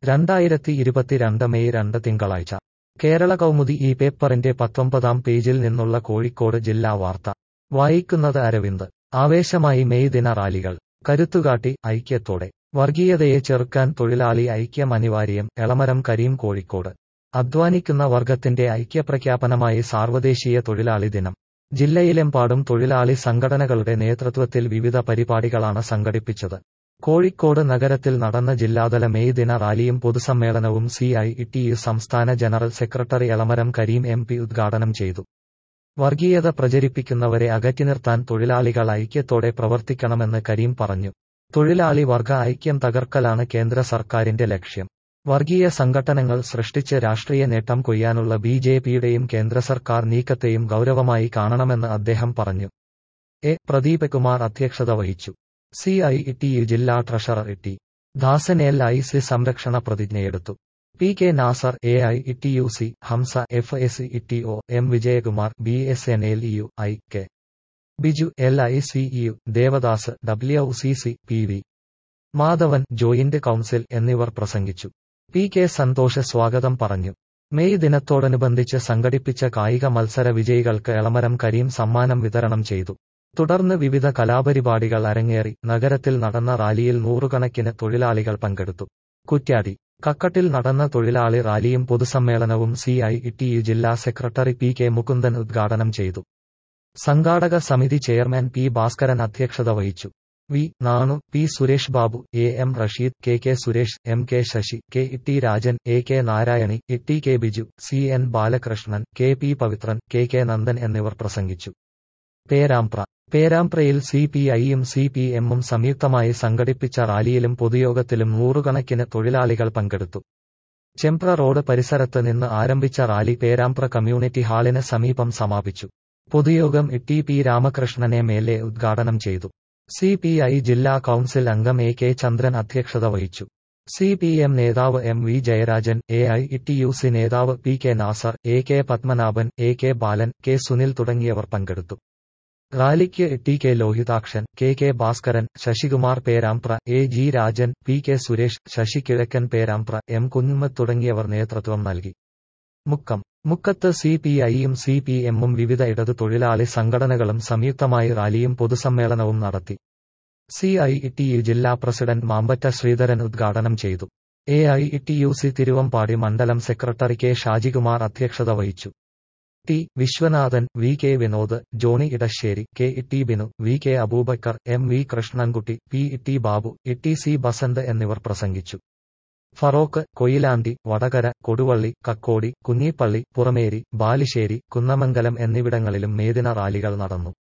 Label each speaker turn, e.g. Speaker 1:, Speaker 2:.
Speaker 1: രണ്ടായിരത്തി ഇരുപത്തിരണ്ട് മെയ് രണ്ട് തിങ്കളാഴ്ച കേരള കൗമുദി ഈ പേപ്പറിന്റെ പത്തൊമ്പതാം പേജിൽ നിന്നുള്ള കോഴിക്കോട് ജില്ലാ വാർത്ത വായിക്കുന്നത് അരവിന്ദ് ആവേശമായി മെയ് ദിന റാലികൾ കരുത്തുകാട്ടി ഐക്യത്തോടെ വർഗീയതയെ ചെറുക്കാൻ തൊഴിലാളി ഐക്യം അനിവാര്യം എളമരം കരീം കോഴിക്കോട് അധ്വാനിക്കുന്ന വർഗത്തിന്റെ ഐക്യപ്രഖ്യാപനമായി സാർവദേശീയ തൊഴിലാളി ദിനം ജില്ലയിലെമ്പാടും തൊഴിലാളി സംഘടനകളുടെ നേതൃത്വത്തിൽ വിവിധ പരിപാടികളാണ് സംഘടിപ്പിച്ചത് കോഴിക്കോട് നഗരത്തിൽ നടന്ന ജില്ലാതല മെയ് ദിന റാലിയും പൊതുസമ്മേളനവും സി ഐ ടി യു സംസ്ഥാന general secretary Elamaram Kareem M P ഉദ്ഘാടനം ചെയ്തു വർഗീയത പ്രചരിപ്പിക്കുന്നവരെ അകറ്റിനിർത്താൻ തൊഴിലാളികൾ ഐക്യത്തോടെ പ്രവർത്തിക്കണമെന്ന് കരീം പറഞ്ഞു തൊഴിലാളി വർഗ ഐക്യം തകർക്കലാണ് കേന്ദ്ര സർക്കാരിന്റെ ലക്ഷ്യം വർഗീയ സംഘടനകൾ സൃഷ്ടിച്ച് രാഷ്ട്രീയ നേട്ടം കൊയ്യാനുള്ള ബി ജെ പിയുടെയും കേന്ദ്ര സർക്കാർ നീക്കത്തെയും ഗൗരവമായി കാണണമെന്ന് അദ്ദേഹം പറഞ്ഞു എ പ്രദീപകുമാർ അധ്യക്ഷത വഹിച്ചു സി ഐ ടി യു ജില്ലാ treasurer T Dasan L I C സംരക്ഷണ പ്രതിജ്ഞയെടുത്തു P K Nasar A I T U C Hamsa F S T O M Vijayakumar B S N L U I K Biju L I C U Devadas W C C P V Madhavan joint council എന്നിവർ പ്രസംഗിച്ചു P K Santhosh സ്വാഗതം പറഞ്ഞു May ദിനത്തോടനുബന്ധിച്ച് സംഘടിപ്പിച്ച കായിക മത്സര വിജയികൾക്ക് എളമരം കരീം സമ്മാനം വിതരണം ചെയ്തു തുടർന്ന് വിവിധ കലാപരിപാടികൾ അരങ്ങേറി നഗരത്തിൽ നടന്ന റാലിയിൽ നൂറുകണക്കിന് തൊഴിലാളികൾ പങ്കെടുത്തു കുറ്റ്യാടി കക്കട്ടിൽ നടന്ന തൊഴിലാളി റാലിയും പൊതുസമ്മേളനവും സി ഐ ടി യു ജില്ലാ സെക്രട്ടറി പി കെ മുകുന്ദൻ ഉദ്ഘാടനം ചെയ്തു സംഘാടക സമിതി ചെയർമാൻ പി ഭാസ്കരൻ അധ്യക്ഷത വഹിച്ചു V Nanu P Suresh Babu A M Rasheed K K Suresh M K Sasi K T Rajan A K Narayani T K Biju C N Balakrishnan K P Pavithran K K Nandan എന്നിവർ പ്രസംഗിച്ചു പേരാമ്പ്ര പേരാമ്പ്രയിൽ സി പി ഐയും സി പി എമ്മും സംയുക്തമായി സംഘടിപ്പിച്ച റാലിയിലും പൊതുയോഗത്തിലും നൂറുകണക്കിന് തൊഴിലാളികൾ പങ്കെടുത്തു ചെമ്പ്ര റോഡ് പരിസരത്ത് നിന്ന് ആരംഭിച്ച റാലി പേരാമ്പ്ര കമ്മ്യൂണിറ്റി ഹാളിന് സമീപം സമാപിച്ചു പൊതുയോഗം T P Ramakrishnan M L A ഉദ്ഘാടനം ചെയ്തു സി പി ഐ ജില്ലാ കൌൺസിൽ അംഗം എ കെ ചന്ദ്രൻ അധ്യക്ഷത വഹിച്ചു സി പി എം നേതാവ് M V Jayarajan A I T U C നേതാവ് P K Nasar A K Padmanabhan A K Balan K Sunil തുടങ്ങിയവർ പങ്കെടുത്തു റാലിക്ക് T K Lohithakshan K K Bhaskaran Sasikumar Perambra A G Rajan P K Suresh Sasi കിഴക്കൻ പേരാമ്പ്ര എം കുഞ്ഞുമ്മ തുടങ്ങിയവർ നേതൃത്വം നൽകി മുക്കം മുക്കത്ത് സി പി ഐയും സി പി എമ്മും വിവിധ ഇടതു തൊഴിലാളി സംഘടനകളും സംയുക്തമായി റാലിയും പൊതുസമ്മേളനവും നടത്തി സി ഐ ടി യു ജില്ലാ പ്രസിഡന്റ് മാമ്പറ്റ ശ്രീധരൻ ഉദ്ഘാടനം ചെയ്തു A I T U C Thiruvambady മണ്ഡലം സെക്രട്ടറി കെ ഷാജികുമാർ അധ്യക്ഷത വഹിച്ചു T Viswanathan V K Vinod Johny Edassery K T Binu V K Aboobacker M V Krishnankutty P T Babu T C Basanth എന്നിവർ പ്രസംഗിച്ചു ഫറോക്ക് കൊയിലാണ്ടി വടകര കൊടുവള്ളി കക്കോടി കുഞ്ഞിപ്പള്ളി പുറമേരി ബാലുശ്ശേരി കുന്നമംഗലം എന്നിവിടങ്ങളിലും മേദിന റാലികൾ നടന്നു